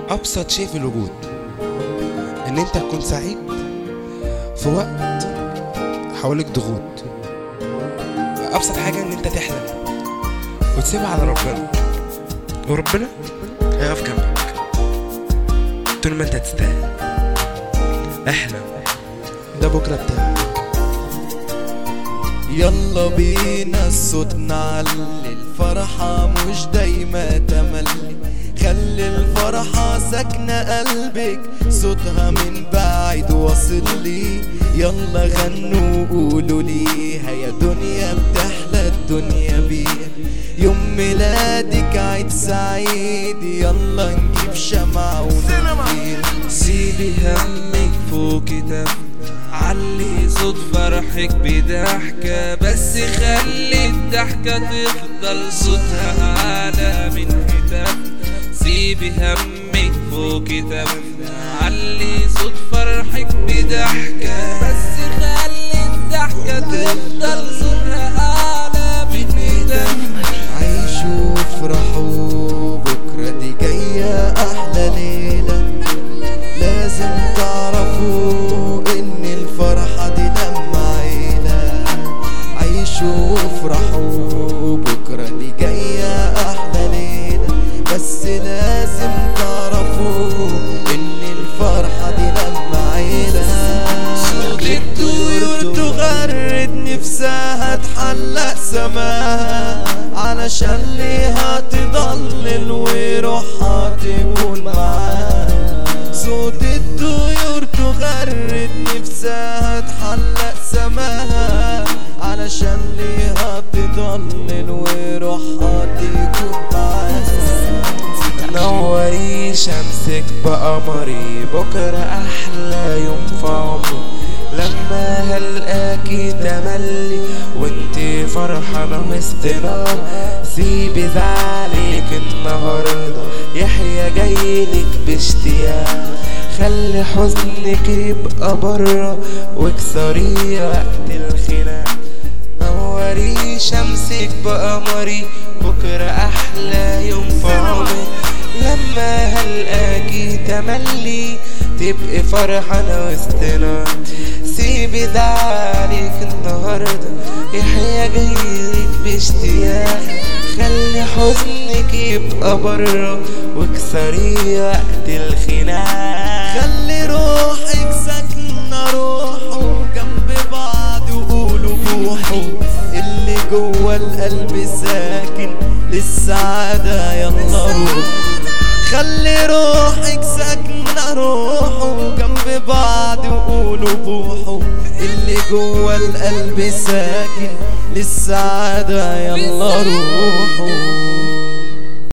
ابسط شيء في الوجود ان انت تكون سعيد في وقت حواليك ضغوط ابسط حاجه ان انت تحلم وتسيبها على ربنا وربنا هيقف جنبك طول ما انت تستاهل احلم ده بكره بتاعك يلا بينا الصوت نعلي الفرحة مش دايما تملي خلي الفرحة ساكنة قلبك صوتها من بعيد واصل لي يلا غنوا وقولوا ليها يا دنيا بتحلى الدنيا بيها يوم ميلادك عيد سعيد يلا نجيب شمعة ونطير سيبي همك فوق كتاب علي صوت فرحك بضحكة بس خلي الضحكة تفضل صوتها أعلى من كتاب سيبي همك فوق كتاب علي صوت فرحك بضحكة بس خلي الضحكة تفضل صوتها أعلى من كتاب عيشوا وافرحوا بكرة دي جاية أحلى ليلة لازم تعرفوا إن الفرحة دي لما عيلة عيشوا وافرحوا بكرة دي جاية أحلى ليلة بس لازم تعرفوا إن الفرحة دي لما عيلة صوت الطيور تغرد نفسها تحلق سماها علشان ليها تضلل وروحها تكون معاها صوت الطيور تغرد نفسها تحلق سماها علشان ليها تضلل وروحها تكون معاها نوري شمسك بقمري بكرة أحلى يوم في عمري لما هلقاكي تملي وانتي فرحانة وسط نار سيبي زعلك النهاردة يحيى جايلك باشتياق خلي حزنك يبقى برا واكسري وقت الخناق نوري شمسك بقمري بكرة أحلى يوم في عمري لما هلقاكي تملي تبقي فرحانة وسطنا سيبي زعلك النهاردة يحيى جايلك باشتياق خلي حزنك يبقى برا واكسري وقت الخناق خلي روحك ساكنة روحه جنب بعض وقولوا بوحوا اللي جوه القلب ساكن للسعادة يلا روح خلي روحك ساكنة روحه جنب بعض وقولوا بوحوا اللي جوه القلب ساكن للسعادة يلا روحوا